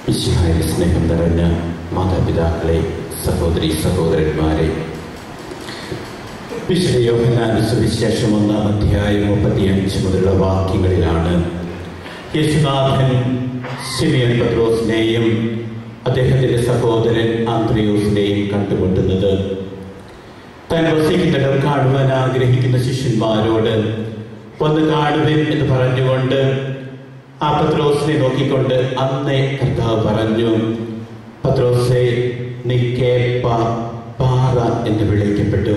വിശുഹായ സ്നേഹം നിറഞ്ഞ മാതാപിതാക്കളെ സഹോദരി സഹോദരന്മാരെ വിശുദ്ധ യോഹനാന സുവിശേഷം ഒന്നാം അധ്യായം മുപ്പത്തിയഞ്ച് മുതലുള്ള വാക്യങ്ങളിലാണ് യേശുനാഥൻ സിമിയൻ പത്രോസിനെയും അദ്ദേഹത്തിന്റെ സഹോദരൻ ആന്ത്രിയോസിനെയും കണ്ടുമുട്ടുന്നത് താൻ വസിക്കുന്നിടം കാണുവാൻ ആഗ്രഹിക്കുന്ന ശിഷ്യന്മാരോട് വന്ന് കാണുവിൻ എന്ന് പറഞ്ഞുകൊണ്ട് ആ പത്രോസിനെ നോക്കിക്കൊണ്ട് അന്നേ കർത്താവ് പറഞ്ഞു പത്രോസെ നീ കേപ്പ പാറ എന്ന് വിളിക്കപ്പെട്ടു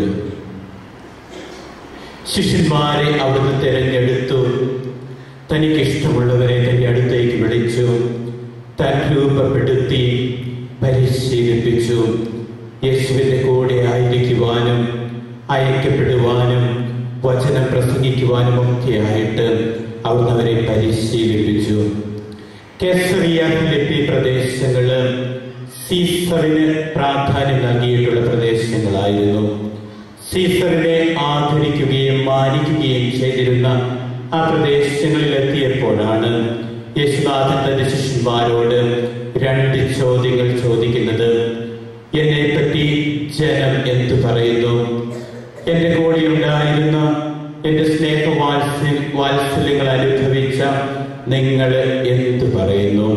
ശിഷ്യന്മാരെ അവിടുന്ന് തിരഞ്ഞെടുത്തു തനിക്ക് ഇഷ്ടമുള്ളവരെ തന്റെ അടുത്തേക്ക് വിളിച്ചു താൻ രൂപപ്പെടുത്തി പരിശീലിപ്പിച്ചു യേശുവിന്റെ കൂടെ ആയിരിക്കുവാനും അയക്കപ്പെടുവാനും വചനം പ്രസംഗിക്കുവാനും ഒക്കെയായിട്ട് അവിടുന്ന് അവരെ പരിശീലിപ്പിച്ചു കേസറിയ ഫിലിപ്പി പ്രദേശങ്ങള് സീസറിന് പ്രാധാന്യം നൽകിയിട്ടുള്ള പ്രദേശങ്ങളായിരുന്നു സീസറിനെ ആദരിക്കുകയും മാനിക്കുകയും ചെയ്തിരുന്ന ആ പ്രദേശങ്ങളിൽ എത്തിയപ്പോഴാണ് യേശുനാഥൻ തന്റെ ശിഷ്യന്മാരോട് രണ്ട് ചോദ്യങ്ങൾ ചോദിക്കുന്നത് എന്നെ പറ്റി ജനം എന്തു പറയുന്നു എന്റെ കൂടെ ഉണ്ടായിരുന്ന എന്റെ സ്നേഹ വാത്സല്യ വാത്സല്യങ്ങൾ അനുഭവിച്ച നിങ്ങൾ എന്തു പറയുന്നു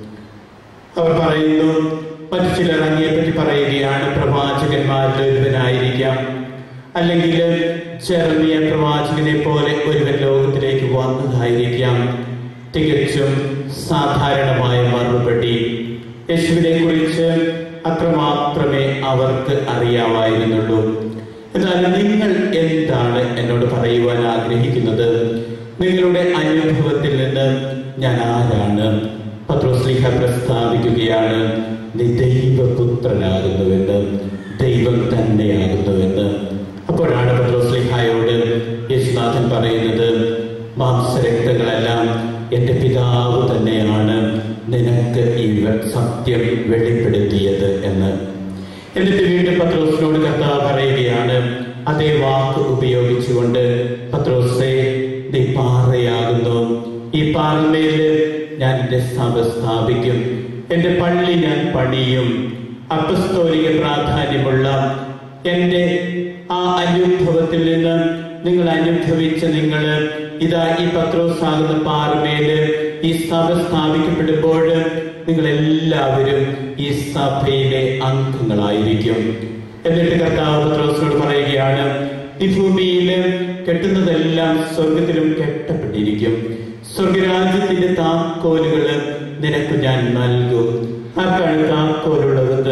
അവർ പറയുന്നു മറ്റു ചിലർ അങ്ങയെപ്പറ്റി പറയുകയാണ് പ്രവാചകന്മാരിൽ ഒരുവനായിരിക്കാം അല്ലെങ്കിൽ ചെറമിയ പ്രവാചകനെ പോലെ ഒരുവൻ ലോകത്തിലേക്ക് വന്നതായിരിക്കാം തികച്ചും സാധാരണമായ മറുപടി യേശുവിനെ കുറിച്ച് അത്രമാത്രമേ അവർക്ക് അറിയാമായിരുന്നുള്ളൂ എന്നാൽ നിങ്ങൾ എന്താണ് എന്നോട് പറയുവാൻ ആഗ്രഹിക്കുന്നത് നിങ്ങളുടെ അനുഭവത്തിൽ നിന്ന് ഞാൻ ആരാണ് പത്രോസ്ലിഹ പ്രസ്താവിക്കുകയാണ് നീ ദൈവപുത്രനാകുന്നുവെന്ന് ദൈവം തന്നെയാകുന്നുവെന്ന് അപ്പോഴാണ് പത്രോസ്ലിഹായോട് യേശുനാഥൻ പറയുന്നത് മാംസരക്തങ്ങളെല്ലാം എൻ്റെ പിതാവ് തന്നെയാണ് നിനക്ക് ഈ സത്യം വെളിപ്പെടുത്തിയത് എന്ന് എന്നിട്ട് വീണ്ടും പത്രോസിനോട് കർത്താവ് പറയുകയാണ് അതേ വാക്ക് ഉപയോഗിച്ചുകൊണ്ട് പത്രോസെ നീ പാറയാകുന്നു ഈ പാറമേല് ഞാൻ എൻ്റെ സഭ സ്ഥാപിക്കും എൻ്റെ പള്ളി ഞാൻ പണിയും അപ്പസ്തോലിക പ്രാധാന്യമുള്ള എൻ്റെ ആ അനുഭവത്തിൽ നിന്ന് നിങ്ങൾ അനുഭവിച്ച നിങ്ങൾ ഇതാ ഈ പത്രോസാകുന്ന പാറമേല് ഈ സഭ സ്ഥാപിക്കപ്പെടുമ്പോൾ നിങ്ങൾ എല്ലാവരും ഈ സഭയിലെ അംഗങ്ങളായിരിക്കും എന്നിട്ട് കർത്താവ് പത്രോസിനോട് പറയുകയാണ് ഈ ഭൂമിയിൽ കെട്ടുന്നതെല്ലാം സ്വർഗത്തിലും കെട്ടപ്പെട്ടിരിക്കും സ്വർഗരാജ്യത്തിന്റെ താക്കോലുകള് നിനക്ക് ഞാൻ നൽകും ആർക്കാണ് താക്കോലുള്ളത്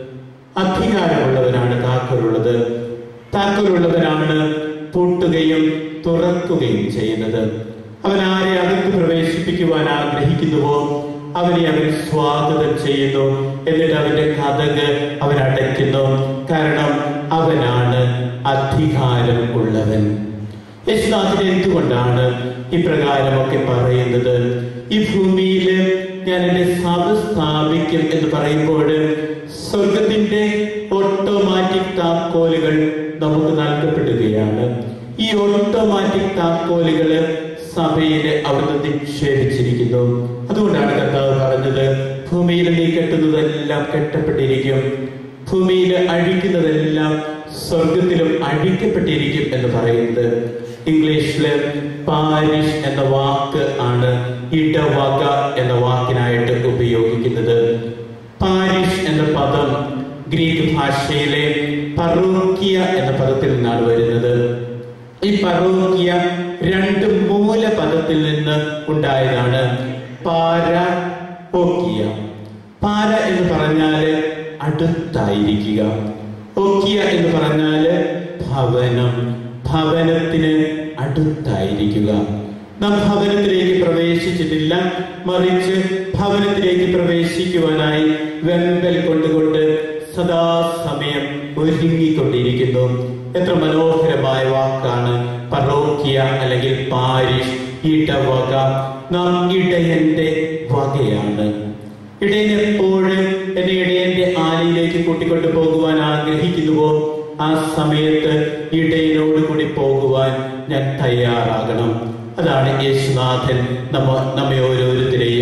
അധികാരമുള്ളവരാണ് താക്കോലുള്ളത് താക്കോലുള്ളവരാണ് പൂട്ടുകയും തുറക്കുകയും ചെയ്യുന്നത് അവൻ ആരെ അകത്ത് പ്രവേശിപ്പിക്കുവാൻ ആഗ്രഹിക്കുന്നുവോ അവനെ അവൻ സ്വാഗതം ചെയ്യുന്നു എന്നിട്ട് അവന്റെ കഥക് അവൻ അടയ്ക്കുന്നു കാരണം അവനാണ് അധികാരം ഉള്ളവൻ യേശുനാഥിന് എന്തുകൊണ്ടാണ് ഇപ്രകാരമൊക്കെ പറയുന്നത് ഈ ഭൂമിയിൽ ഞാൻ എന്റെ സഭ സ്ഥാപിക്കും എന്ന് പറയുമ്പോൾ സ്വർഗത്തിന്റെ ഓട്ടോമാറ്റിക് താക്കോലുകൾ നമുക്ക് നൽകപ്പെടുകയാണ് ഈ ഓട്ടോമാറ്റിക് താക്കോലുകള് സഭയിൽ അവിടുന്ന് നിക്ഷേപിച്ചിരിക്കുന്നു അതുകൊണ്ടാണ് കർത്താവ് പറഞ്ഞത് ഭൂമിയിൽ നീ കെട്ടുന്നതെല്ലാം കെട്ടപ്പെട്ടിരിക്കും ഭൂമിയിൽ അഴിക്കുന്നതെല്ലാം സ്വർഗത്തിലും അഴിക്കപ്പെട്ടിരിക്കും എന്ന് പറയുന്നത് ഇംഗ്ലീഷില് പാരിഷ് എന്ന വാക്ക് ആണ് ഇടവക എന്ന വാക്കിനായിട്ട് ഉപയോഗിക്കുന്നത് പാരിഷ് എന്ന പദം ഗ്രീക്ക് ഭാഷയിലെ പറോക്കിയ എന്ന പദത്തിൽ നിന്നാണ് വരുന്നത് ഈ പറോക്കിയ രണ്ട് മൂലപദത്തിൽ നിന്ന് ഉണ്ടായതാണ് പാര ഓക്കിയ പാര എന്ന് പറഞ്ഞാല് അടുത്തായിരിക്കുക ഓക്കിയ എന്ന് പറഞ്ഞാല് ഭവനം ഭവനത്തിന് അടുത്തായിരിക്കുക നാം ഭവനത്തിലേക്ക് പ്രവേശിച്ചിട്ടില്ല മറിച്ച് ഭവനത്തിലേക്ക് പ്രവേശിക്കുവാനായി വെമ്പൽ കൊണ്ടുകൊണ്ട് സദാസമയം ഒരുങ്ങിക്കൊണ്ടിരിക്കുന്നു എത്ര മനോഹരമായ വാക്കാണ് പറോക്കിയ അല്ലെങ്കിൽ പാരിഷ് ഇടവക നാം ഇടയന്റെ വകയാണ് ഇടയൻ എപ്പോഴും എന്നെ ഇടയന്റെ ആലയിലേക്ക് കൂട്ടിക്കൊണ്ടു പോകുവാൻ ആഗ്രഹിക്കുന്നുവോ ആ സമയത്ത് ഇടയനോട് കൂടി പോകുവാൻ ഞാൻ തയ്യാറാകണം അതാണ് യേശുനാഥൻ നമ്മ നമ്മെ ഓരോരുത്തരെയും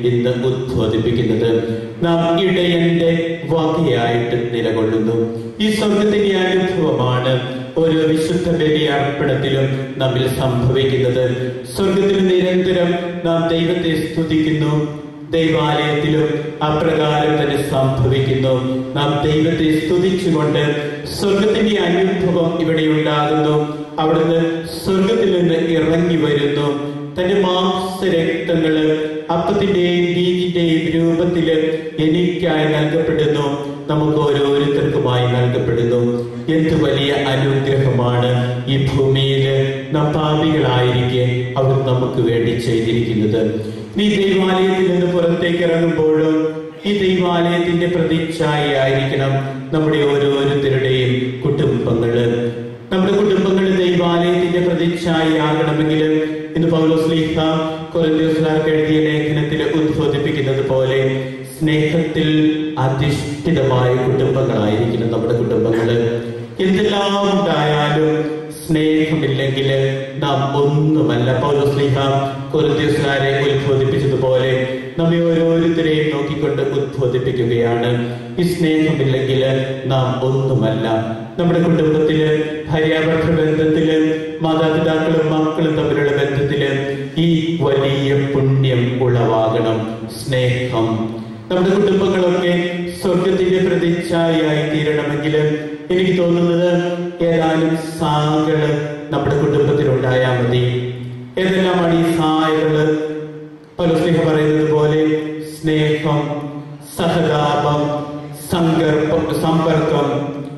ഇന്ന് ഉദ്ബോധിപ്പിക്കുന്നത് നാം ഇടയന്റെ വകയായിട്ട് നിലകൊള്ളുന്നു ഈ സ്വർഗത്തിന്റെ അനുഭവമാണ് ഓരോ വിശുദ്ധ ബലി അർപ്പണത്തിലും നമ്മിൽ സംഭവിക്കുന്നത് സ്വർഗത്തിൽ നിരന്തരം നാം ദൈവത്തെ സ്തുതിക്കുന്നു ദൈവാലയത്തിലും അപ്രകാരം തന്നെ സംഭവിക്കുന്നു നാം ദൈവത്തെ സ്തുതിച്ചുകൊണ്ട് സ്വർഗത്തിന്റെ അനുഭവം ഇവിടെ ഉണ്ടാകുന്നു അവിടുന്ന് സ്വർഗത്തിൽ നിന്ന് ഇറങ്ങി വരുന്നു തന്റെ മാംസരക്തങ്ങള് അപ്പത്തിന്റെയും ബീജിന്റെയും രൂപത്തില് എനിക്കായി നൽകപ്പെടുന്നു നമുക്ക് ഓരോരുത്തർക്കുമായി നൽകപ്പെടുന്നു എന്ത് വലിയ അനുഗ്രഹമാണ് ഈ ഭൂമിയിൽ നാം പാപികളായിരിക്കെ അവർ നമുക്ക് വേണ്ടി ചെയ്തിരിക്കുന്നത് നീ ദൈവാലയത്തിൽ നിന്ന് പുറത്തേക്ക് ഇറങ്ങുമ്പോഴും ഈ ദൈവാലയത്തിന്റെ പ്രതിച്ഛായയായിരിക്കണം നമ്മുടെ ഓരോരുത്തരുടെയും കുടുംബങ്ങള് നമ്മുടെ കുടുംബങ്ങൾ ദൈവാലയത്തിന്റെ പ്രതിച്ഛായയാകണമെങ്കിൽ ഇന്ന് പൗലോസ്ലീഹ കൊറിന്ത്യസ്ലാർക്ക് എഴുതിയ ലേഖനത്തിൽ ഉദ്ബോധിപ്പിക്കുന്നത് പോലെ സ്നേഹത്തിൽ അധിഷ്ഠിതമായ കുടുംബങ്ങളായിരിക്കണം നമ്മുടെ കുടുംബങ്ങള് എന്തെല്ലാം ഉണ്ടായാലും സ്നേഹമില്ലെങ്കിൽ നാം ഒന്നുമല്ല പൗലോസ്ലീഹ കൊറിന്ത്യസ്ലാരെ ഉദ്ബോധിപ്പിച്ചതുപോലെ നമ്മെ ഓരോരുത്തരെയും നോക്കിക്കൊണ്ട് ഉദ്ബോധിപ്പിക്കുകയാണ് ഈ സ്നേഹമില്ലെങ്കിൽ നാം ഒന്നുമല്ല നമ്മുടെ കുടുംബത്തില് ഭാര്യാഭർത്തൃ ബന്ധത്തില് മാതാപിതാക്കളും മക്കളും തമ്മിലുള്ള ബന്ധത്തില് ഈ വലിയ പുണ്യം ഉളവാകണം സ്നേഹം നമ്മുടെ കുടുംബങ്ങളൊക്കെ സ്വർഗത്തിന്റെ പ്രതിച്ഛായയായി തീരണമെങ്കിൽ എനിക്ക് തോന്നുന്നത് ഏതാനും സാകള് നമ്മുടെ കുടുംബത്തിൽ ഉണ്ടായാൽ മതി ഏതെല്ലാമാണ് ഈ സായകള് പലസ്ലിഹ പറയുന്നത് പോലെ സ്നേഹം സഹതാപം സങ്കർപ്പം സമ്പർക്കം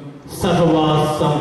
സഹവാസം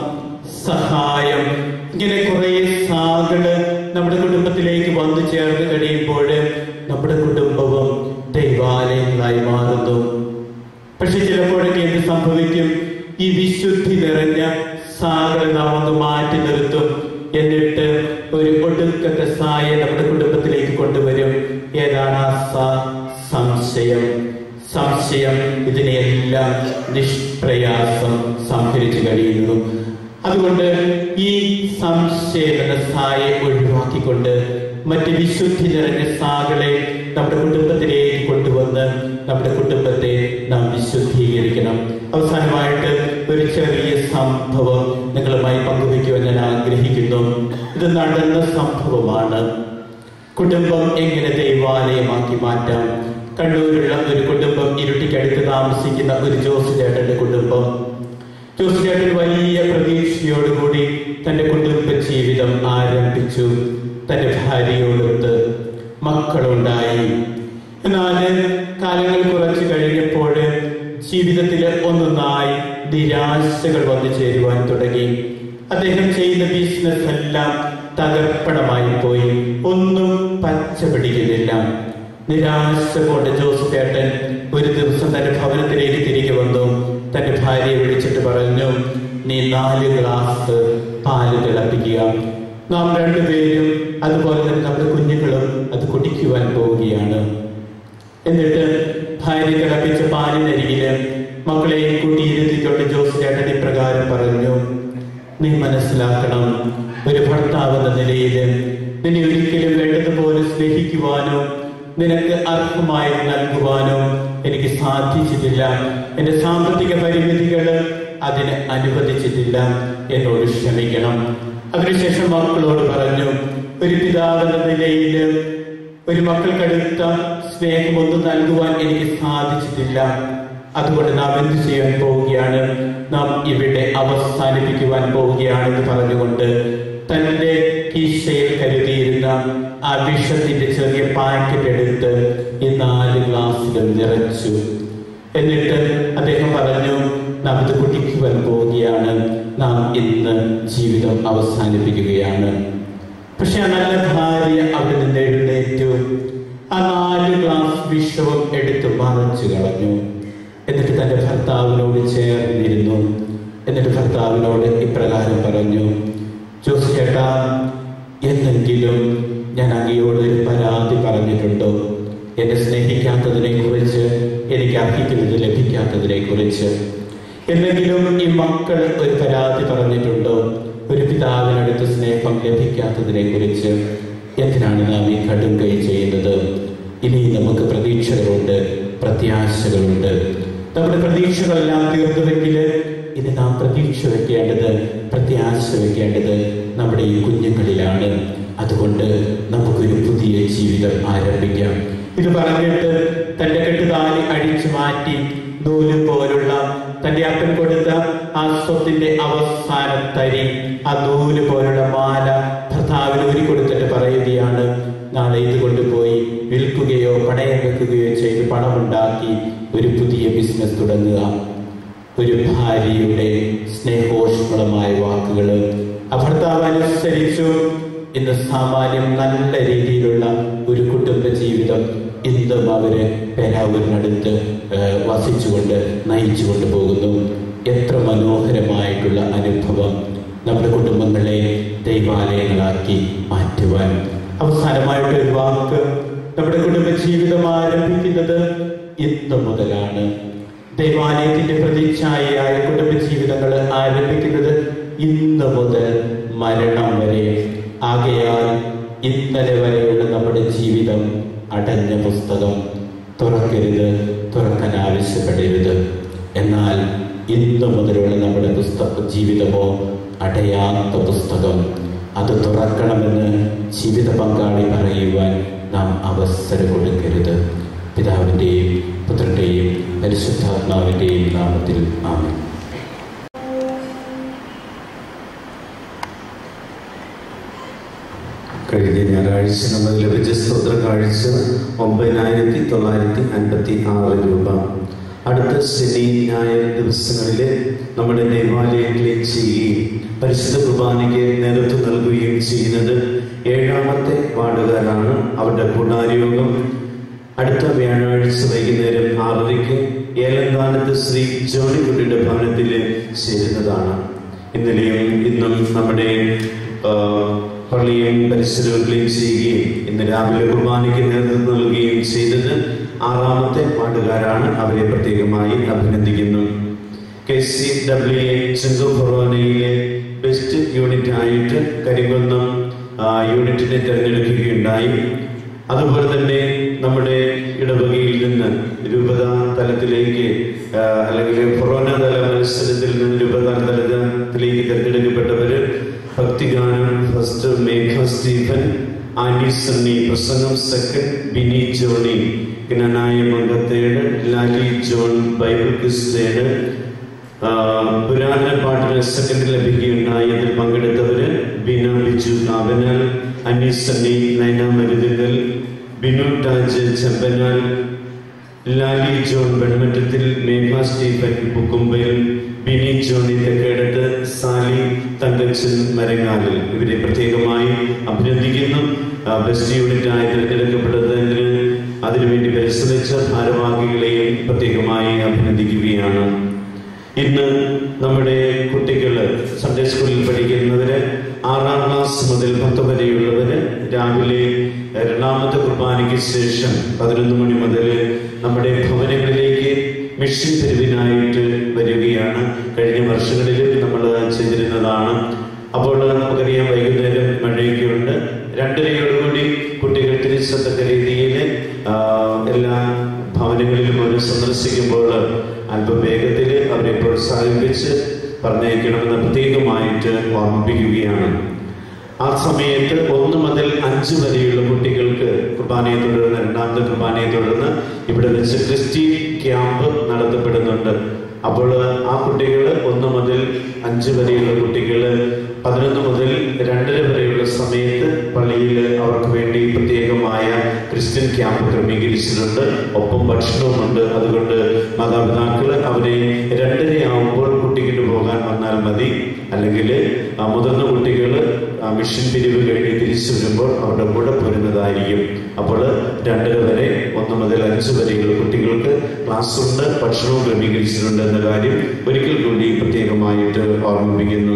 സഹായം ഇങ്ങനെ കുറെ സാകള് നമ്മുടെ കുടുംബത്തിലേക്ക് വന്നു ചേർന്ന് കഴിയുമ്പോൾ നമ്മുടെ കുടുംബവും ദൈവാലയങ്ങളായി മാറുന്നു പക്ഷെ ചിലപ്പോഴൊക്കെ എന്ത് സംഭവിക്കും ഈ വിശുദ്ധി നിറഞ്ഞ സാകൾ നാം ഒന്ന് മാറ്റി നിർത്തും എന്നിട്ട് ഒരു ഒടുക്കത്തെ സായ നമ്മുടെ കുടുംബത്തിലേക്ക് കൊണ്ടുവരും ഏതാണ് ആ സാ സംശയം സംശയം ഇതിനെയെല്ലാം നിഷ്പ്രയാസം സംഭരിച്ചു കഴിയുന്നു അതുകൊണ്ട് ഈ സംശയം എന്ന സായെ ഒഴിവാക്കിക്കൊണ്ട് മറ്റ് വിശുദ്ധി നിറഞ്ഞ സാകളെ നമ്മുടെ കുടുംബത്തിലേക്ക് കൊണ്ടുവന്ന് നമ്മുടെ കുടുംബത്തെ നാം വിശുദ്ധീകരിക്കണം അവസാനമായിട്ട് ഒരു ചെറിയ സംഭവം നിങ്ങളുമായി പങ്കുവയ്ക്കുവാൻ ഞാൻ ആഗ്രഹിക്കുന്നു ഇത് നടന്ന സംഭവമാണ് കുടുംബം എങ്ങനെ ദൈവാലയമാക്കി മാറ്റാം കണ്ണൂരുള്ള ഒരു കുടുംബം ഇരുട്ടിക്കടുത്ത് താമസിക്കുന്ന ഒരു ജോസ് ചേട്ടന്റെ കുടുംബം ജോസ് ചേട്ടൻ വലിയ പ്രതീക്ഷയോടുകൂടി തന്റെ കുടുംബ ജീവിതം ആരംഭിച്ചു തന്റെ ഭാര്യയോടൊത്ത് മക്കളുണ്ടായി എന്നാൽ കാലങ്ങൾ കുറച്ച് കഴിഞ്ഞപ്പോൾ ജീവിതത്തിൽ ഒന്നൊന്നായി നിരാശകൾ വന്നു ചേരുവാൻ തുടങ്ങി അദ്ദേഹം ചെയ്യുന്ന ബിസിനസ് എല്ലാം തകർപ്പണമായി പോയി ഒന്നും പച്ച പിടിക്കുന്നില്ല നിരാശ കൊണ്ട് ജോസ് ചേട്ടൻ ഒരു ദിവസം തന്റെ ഭവനത്തിലേക്ക് തിരികെ വന്നു തന്റെ ഭാര്യയെ വിളിച്ചിട്ട് പറഞ്ഞു നീ നാല് ഗ്ലാസ് പാല് തിളപ്പിക്കുക നാം രണ്ടുപേരും അതുപോലെ തന്നെ നമ്മുടെ കുഞ്ഞുങ്ങളും അത് കുടിക്കുവാൻ പോവുകയാണ് എന്നിട്ട് ഭാര്യ തിളപ്പിച്ച പാലിനരികില് മക്കളെയും കൂട്ടിയിരുത്തിക്കൊണ്ട് ജോസ് ചേട്ടൻ ഇപ്രകാരം പറഞ്ഞു നീ മനസ്സിലാക്കണം ഒരു ഭർത്താവ് എന്ന നിലയിൽ നിന്നെ ഒരിക്കലും വേണ്ടതുപോലെ സ്നേഹിക്കുവാനോ നിനക്ക് അർഹമായി നൽകുവാനോ എനിക്ക് സാധിച്ചിട്ടില്ല എന്റെ സാമ്പത്തിക പരിമിതികൾ അതിന് അനുവദിച്ചിട്ടില്ല എന്നോട് ക്ഷമിക്കണം അതിനുശേഷം മക്കളോട് പറഞ്ഞു ഒരു പിതാവെന്ന നിലയിൽ ഒരു മക്കൾക്കടുത്ത സ്നേഹമൊന്നും നൽകുവാൻ എനിക്ക് സാധിച്ചിട്ടില്ല അതുകൊണ്ട് നാം എന്ത് ചെയ്യാൻ പോവുകയാണ് നാം ഇവിടെ അവസാനിപ്പിക്കുവാൻ പോവുകയാണെന്ന് പറഞ്ഞുകൊണ്ട് തന്റെ കീശയിൽ കരുതിയിരുന്ന ആ വിഷത്തിന്റെ ചെറിയ പാക്കറ്റ് എടുത്ത് ഈ നാല് ഗ്ലാസ്സിലും നിറച്ചു എന്നിട്ട് അദ്ദേഹം പറഞ്ഞു നാം ഇത് കുടിക്കുവാൻ പോവുകയാണ് നാം ഇന്ന് ജീവിതം അവസാനിപ്പിക്കുകയാണ് പക്ഷെ ആ നല്ല ഭാര്യ അവിടെ നിന്ന് എഴുന്നേറ്റു ആ നാല് ഗ്ലാസ് വിഷവും എടുത്ത് മറച്ചു കളഞ്ഞു എന്നിട്ട് തന്റെ ഭർത്താവിനോട് ചേർന്നിരുന്നു എന്നിട്ട് ഭർത്താവിനോട് ഇപ്രകാരം പറഞ്ഞു ജോസ് ചേട്ടാ എന്നെങ്കിലും ഞാൻ അങ്ങയോട് ഒരു പരാതി പറഞ്ഞിട്ടുണ്ടോ എന്നെ സ്നേഹിക്കാത്തതിനെ കുറിച്ച് എനിക്ക് അർഹിക്കുന്നത് ലഭിക്കാത്തതിനെ കുറിച്ച് എന്തെങ്കിലും ഈ മക്കൾ ഒരു പരാതി പറഞ്ഞിട്ടുണ്ടോ ഒരു പിതാവിനടുത്ത് സ്നേഹം ലഭിക്കാത്തതിനെ കുറിച്ച് എന്തിനാണ് നാം ഈ കടും കൈ ചെയ്യുന്നത് ഇനി നമുക്ക് പ്രതീക്ഷകളുണ്ട് പ്രത്യാശകളുണ്ട് നമ്മുടെ പ്രതീക്ഷകളെല്ലാം തീർന്നുവെങ്കിൽ ഇനി നാം പ്രതീക്ഷ വെക്കേണ്ടത് പ്രത്യാശ വെക്കേണ്ടത് നമ്മുടെ ഈ കുഞ്ഞുങ്ങളിലാണ് അതുകൊണ്ട് നമുക്കൊരു പുതിയ ജീവിതം ആരംഭിക്കാം ഇത് പറഞ്ഞിട്ട് തന്റെ കെട്ടുതാലി അഴിച്ചു മാറ്റി നൂല് പോലുള്ള തന്റെ അപ്പൻ കൊടുത്ത ആ സ്വത്തിന്റെ അവസാന തരി ആ നൂല് പോലുള്ള മാല ഭർത്താവിന് ഒരു കൊടുത്തിട്ട് പറയുകയാണ് നാളെ ഇത് കൊണ്ടുപോയി വിൽക്കുകയോ പണയം വെക്കുകയോ ചെയ്ത് പണമുണ്ടാക്കി ഒരു പുതിയ ബിസിനസ് തുടങ്ങുക ഒരു ഭാര്യയുടെ സ്നേഹോഷ്മളമായ വാക്കുകൾ ആ ഭർത്താവ് അനുസരിച്ചു ഇന്ന് സാമാന്യം നല്ല രീതിയിലുള്ള ഒരു കുടുംബ ജീവിതം ഇന്നും അവര് പെരാവൂരിനടുത്ത് ഏഹ്, വസിച്ചുകൊണ്ട് നയിച്ചുകൊണ്ട് പോകുന്നു എത്ര മനോഹരമായിട്ടുള്ള അനുഭവം നമ്മുടെ കുടുംബങ്ങളെ ദൈവാലയങ്ങളാക്കി മാറ്റുവാൻ അവസാനമായിട്ട് ഒരു വാക്ക് നമ്മുടെ കുടുംബ ജീവിതം ആരംഭിക്കുന്നത് ഇന്ന് മുതലാണ് ദൈവാലയത്തിന്റെ പ്രതിച്ഛായയായ കുടുംബ ജീവിതങ്ങൾ ആരംഭിക്കുന്നത് ഇന്ന് മുതൽ മരണം വരെ ആകയാൽ ഇന്നലെ വരെയുള്ള നമ്മുടെ ജീവിതം അടഞ്ഞ പുസ്തകം തുറക്കരുത് തുറക്കാൻ ആവശ്യപ്പെടരുത് എന്നാൽ ഇന്ന് മുതലുള്ള നമ്മുടെ പുസ്തക ജീവിതമോ അടയാത്ത പുസ്തകം അത് തുറക്കണമെന്ന് ജീവിത പങ്കാളി പറയുവാൻ നാം അവസരം കൊടുക്കരുത് പിതാവിൻ്റെയും പുത്രൻ്റെയും പരിശുദ്ധാത്മാവിൻ്റെയും നാമത്തിൽ ആമേൻ കഴിഞ്ഞ ഞായറാഴ്ച നമ്മൾ ലഭിച്ച സ്തോത്ര കാഴ്ച ഒമ്പതിനായിരത്തി തൊള്ളായിരത്തി അൻപത്തി ആറ് രൂപ അടുത്ത ശനി ഞായർ ദിവസങ്ങളിലെ നമ്മുടെ ദേവാലയങ്ങളെ ചെയ്യുകയും പരിശുദ്ധ കുർബാനയ്ക്ക് നേതൃത്വം നൽകുകയും ചെയ്യുന്നത് ഏഴാമത്തെ വാർഡുകാരാണ് അവരുടെ ഗുണാരോഗം അടുത്ത വ്യാഴാഴ്ച വൈകുന്നേരം ആറരയ്ക്ക് ഏലങ്കാനത്ത് ശ്രീ ജോണിക്കുട്ടിയുടെ ഭവനത്തിൽ ചേരുന്നതാണ് ഇന്നലെയും ഇന്നും നമ്മുടെ ആ, പള്ളിയും പരിസരവും ക്ലീൻ ചെയ്യുകയും ഇന്ന് രാവിലെ കുർബാനയ്ക്ക് നേതൃത്വം നൽകുകയും ചെയ്തത് ആറാമത്തെ വാർഡുകാരാണ് അവരെ പ്രത്യേകമായി അഭിനന്ദിക്കുന്നു കെ സി ഡബ്ല്യു എ ചെങ്കു ഫൊറോനയിലെ ബെസ്റ്റ് യൂണിറ്റ് ആയിട്ട് കരിങ്കുന്നം ആ, യൂണിറ്റിനെ തിരഞ്ഞെടുക്കുകയുണ്ടായി അതുപോലെ തന്നെ നമ്മുടെ ഇടവകയിൽ നിന്ന് രൂപത തലത്തിലേക്ക് ആ, അല്ലെങ്കിൽ ഫൊറോന തല മത്സരത്തിൽ നിന്ന് രൂപത തലത്തിലേക്ക് തിരഞ്ഞെടുക്കപ്പെട്ടവര് ഭക്തിഗാനം first Megha Stephen Annie Sunny പ്രസംഗം സെക്കൻഡ് ബിനി ജോണി ജ്ഞാനായ മംഗത്തേട് ലാലി ജോൺ ബൈബിൾ ക്രിസ്തേട് ആ, പുരാതന പാട്ടിന് സെക്കൻഡ് ലഭിക്കുകയുണ്ടായി അതിൽ പങ്കെടുത്തവര് ബിന Biju Kavanal Annie Sunny Naina Maruthukal Binu Taj Chempanal Lali John Venmattathil Megha Stephen Pukkumbayil Bini Johny Thekkedath Sally Thankachan Marangalil ഇവരെ പ്രത്യേകമായി അഭിനന്ദിക്കുന്നു ആ, ബെസ്റ്റ് യൂണിറ്റായി തിരഞ്ഞെടുക്കപ്പെട്ടതിന് അതിനുവേണ്ടി പരിശ്രമിച്ച ഭാരവാഹികളെയും പ്രത്യേകമായി അഭിനന്ദിക്കുകയാണ് ഇന്ന് നമ്മുടെ കുട്ടികൾ സൺഡേ സ്കൂളിൽ പഠിക്കുന്നവര് ആറാം ക്ലാസ് മുതൽ പത്ത് വരെയുള്ളവര് രാവിലെ രണ്ടാമത്തെ കുർബാനയ്ക്ക് ശേഷം പതിനൊന്ന് മണി മുതൽ നമ്മുടെ ഭവനങ്ങളിലേക്ക് മിഷൻ പിരിവിനായിട്ട് വരികയാണ് കഴിഞ്ഞ വർഷങ്ങളിൽ നമ്മൾ ചെയ്തിരുന്നതാണ് അപ്പോൾ നമുക്കറിയാം വൈകുന്നേരം മഴയൊക്കെ ഉണ്ട് രണ്ടരയോടുകൂടി കുട്ടികൾ തിരിച്ചെത്തക്ക രീതിയിൽ ആ, എല്ലാ ഭവനങ്ങളിലും അവർ സന്ദർശിക്കുമ്പോൾ അല്പം വേഗത്തിൽ അവരെ പ്രോത്സാഹിപ്പിച്ച് പറഞ്ഞയക്കണമെന്ന് പ്രത്യേകമായിട്ട് ഓർമ്മിപ്പിക്കുകയാണ് ആ സമയത്ത് ഒന്ന് മുതൽ അഞ്ച് വരെയുള്ള കുട്ടികൾക്ക് കുർബാനയെ തുടർന്ന് രണ്ടാമത്തെ കുർബാനയെ തുടർന്ന് ഇവിടെ വെച്ച് ക്രിസ്ത്യൻ ക്യാമ്പ് നടത്തപ്പെടുന്നുണ്ട് അപ്പോൾ ആ കുട്ടികൾ ഒന്ന് മുതൽ അഞ്ച് വരെയുള്ള കുട്ടികൾ പതിനൊന്ന് മുതൽ രണ്ടര വരെയുള്ള സമയത്ത് പള്ളിയിൽ അവർക്ക് വേണ്ടി പ്രത്യേകമായ ക്രിസ്ത്യൻ ക്യാമ്പ് ക്രമീകരിച്ചിട്ടുണ്ട് ഒപ്പം ഭക്ഷണവുമുണ്ട് അതുകൊണ്ട് മാതാപിതാക്കൾ അവരെ രണ്ടരയാവുമ്പോൾ കുട്ടിക്കിട്ട് പോകാൻ വന്നാൽ മതി അല്ലെങ്കിൽ ആ മുതിർന്ന കുട്ടികൾ മിഷൻ പിരിവ് കഴിഞ്ഞ് തിരിച്ചു വരുമ്പോൾ അവരുടെ കൂടെ പോരുന്നതായിരിക്കും അപ്പോൾ രണ്ടര വരെ ഒന്ന് മുതൽ അഞ്ച് വരെയുള്ള കുട്ടികൾക്ക് ക്ലാസ് ഉണ്ട് ഭക്ഷണവും ക്രമീകരിച്ചിട്ടുണ്ട് എന്ന കാര്യം ഒരിക്കൽ കൂടി പ്രത്യേകമായിട്ട് ഓർമ്മിപ്പിക്കുന്നു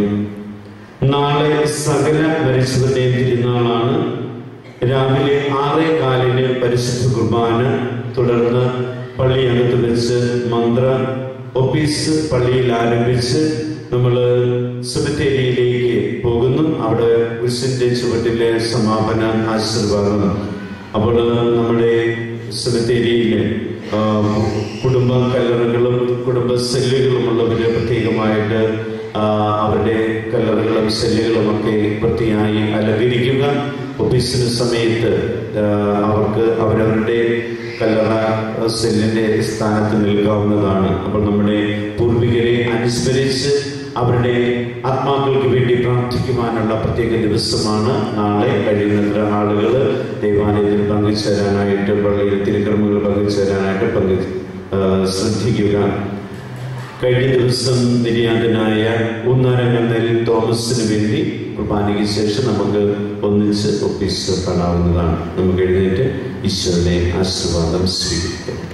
നാളെ സകല മരിച്ചവരുടെയും തിരുനാളാണ് രാവിലെ ആറേ കാലിന് പരിശുദ്ധ കുർബാന തുടർന്ന് പള്ളിയകത്ത് വെച്ച് മന്ത്ര ഒഫീസ് പള്ളിയിൽ ആരംഭിച്ച് നമ്മൾ സെമിത്തേരിയിലേക്ക് പോകുന്നു അവിടെ കുരിശിന്റെ ചുവട്ടിലെ സമാപന ആശീർവാദം അപ്പോൾ നമ്മുടെ സെമിത്തേരിയിലെ ആ, കുടുംബ കല്ലറകളും കുടുംബ സെല്ലുകളുമുള്ളവര് പ്രത്യേകമായിട്ട് ആ, അവരുടെ കല്ലറകളും സെല്ലുകളും ഒക്കെ വൃത്തിയായി അലങ്കരിക്കുക ഒഫീസിന് സമയത്ത് ആ, അവർക്ക് അവരവരുടെ കല്ലറ സെല്ലിന്റെ സ്ഥാനത്ത് നിൽക്കാവുന്നതാണ് അപ്പോൾ നമ്മുടെ പൂർവികരെ അനുസ്മരിച്ച് അവരുടെ ആത്മാക്കൾക്ക് വേണ്ടി പ്രാർത്ഥിക്കുവാനുള്ള പ്രത്യേക ദിവസമാണ് നാളെ കഴിയുന്നത്ര ആളുകൾ ദൈവാലയത്തിൽ പങ്കുചേരാനായിട്ട് പള്ളിയിൽ തിരുക്കർമ്മങ്ങൾ പങ്കുചേരാനായിട്ട് പങ്കു ആ, ശ്രദ്ധിക്കുക കഴിഞ്ഞ ദിവസം നിര്യാതനായ ഊന്നാരങ്ങന്നൽ തോമസിന് വേണ്ടി കുർബാനയ്ക്ക് ശേഷം നമുക്ക് ഒന്നിച്ച് ഒപ്പീസ് കാണാവുന്നതാണ് നമുക്ക് എഴുന്നേറ്റ് ഈശ്വരനെ ആശീർവാദം സ്വീകരിക്കാം